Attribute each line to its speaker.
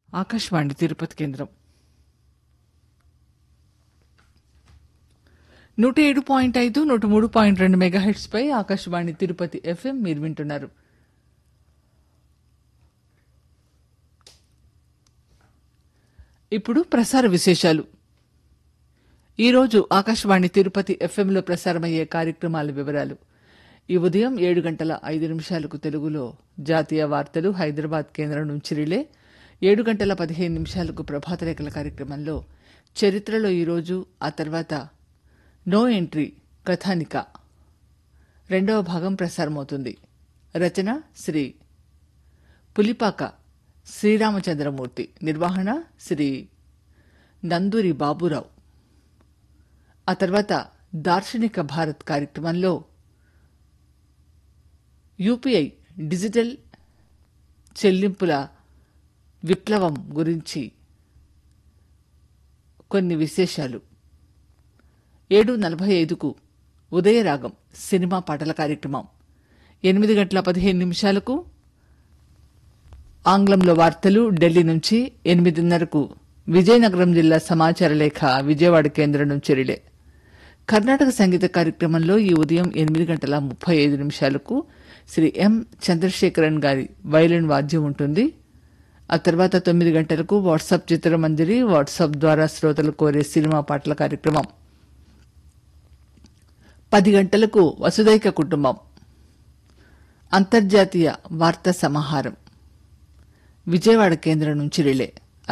Speaker 1: ఆకాశవాణి తిరుపతి కేంద్రం నూట ఏడు పాయింట్ ఐదు నూట మూడు పాయింట్ రెండు మెగాహెట్స్ పై ఆకాశవాణి తిరుపతి ఎఫ్ఎం మీరు వింటున్నారు ఇప్పుడు ప్రసార విశేషాలు ఈరోజు ఆకాశవాణి తిరుపతి ఎఫ్ఎంలో ప్రసారమయ్యే కార్యక్రమాల వివరాలు ఈ ఉదయం ఏడు గంటల ఐదు నిమిషాలకు తెలుగులో జాతీయ వార్తలు హైదరాబాద్ కేంద్రం నుంచి రిలే ఏడు గంటల పదిహేను నిమిషాలకు ప్రభాత రేఖల కార్యక్రమంలో చరిత్రలో ఈరోజు ఆ తర్వాత నో ఎంట్రీ కథానిక రెండవ భాగం ప్రసారమవుతుంది రచన శ్రీ పులిపాక శ్రీరామచంద్రమూర్తి నిర్వహణ శ్రీ నందూరి బాబురావు ఆ తర్వాత దార్శనిక భారత్ కార్యక్రమంలో యూపీఐ డిజిటల్ చెల్లింపుల విప్లవం గురించి కొన్ని విశేషాలు ఏడు నలభై ఐదుకు ఉదయరాగం సినిమా పాటల కార్యక్రమం ఎనిమిది గంటల పదిహేను నిమిషాలకు ఆంగ్లంలో వార్తలు ఢిల్లీ నుంచి ఎనిమిదిన్నరకు విజయనగరం జిల్లా సమాచార లేఖ విజయవాడ కేంద్రం నుంచి రిలే కర్ణాటక సంగీత కార్యక్రమంలో ఈ ఉదయం ఎనిమిది గంటల ముప్పై ఐదు నిమిషాలకు శ్రీ ఎం చంద్రశేఖరన్ గారి వైలిన్ వాద్యం ఉంటుంది ఆ తర్వాత తొమ్మిది గంటలకు వాట్సాప్ చిత్రమంజరి వాట్సాప్ ద్వారా శ్రోతలు కోరే సినిమా పాటల కార్యక్రమం పది గంటలకు వసుదైక కుటుంబం అంతర్జాతీయ వార్తా సమాహారం విజయవాడ కేంద్రం నుంచి రిలే